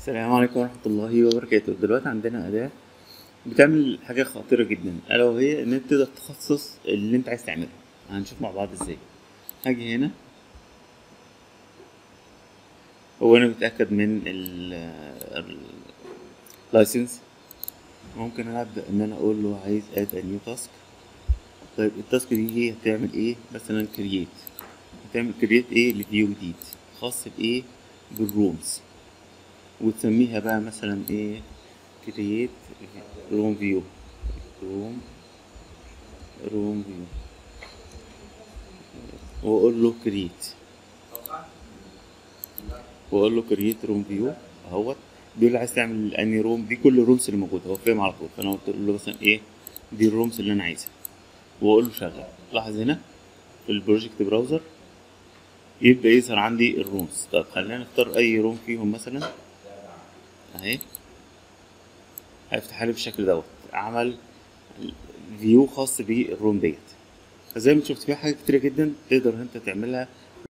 السلام عليكم ورحمة الله وبركاته دلوقتي عندنا أداة بتعمل حاجة خطيرة جدا ألا وهي إن أنت تقدر تخصص اللي أنت عايز تعمله هنشوف مع بعض إزاي هاجي هنا هو أنا متأكد من ال لايسنس ممكن أبدأ إن أنا أقول له عايز add a new task طيب التاسك دي هي هتعمل إيه مثلا create هتعمل create إيه لفيو جديد خاص بإيه بالرومز وتسميها بقى مثلا ايه كرييت روم فيو روم روم فيو واقول له كرييت واقول له كرييت روم فيو اهوت بيقول لي عايز تعمل انهي روم دي كل الرومز اللي موجوده هو فاهم على طول فانا قلت له مثلا ايه دي الرومز اللي انا عايزها واقول له شغل لاحظ هنا في البروجكت براوزر يبدا يظهر عندي الرومز طب خلينا نختار اي روم فيهم مثلا اهي هيفتح لي بالشكل دوت عمل فيو خاص بالروم ديت فزي ما انت شفت فيها حاجات كتيرة جدا تقدر انت تعملها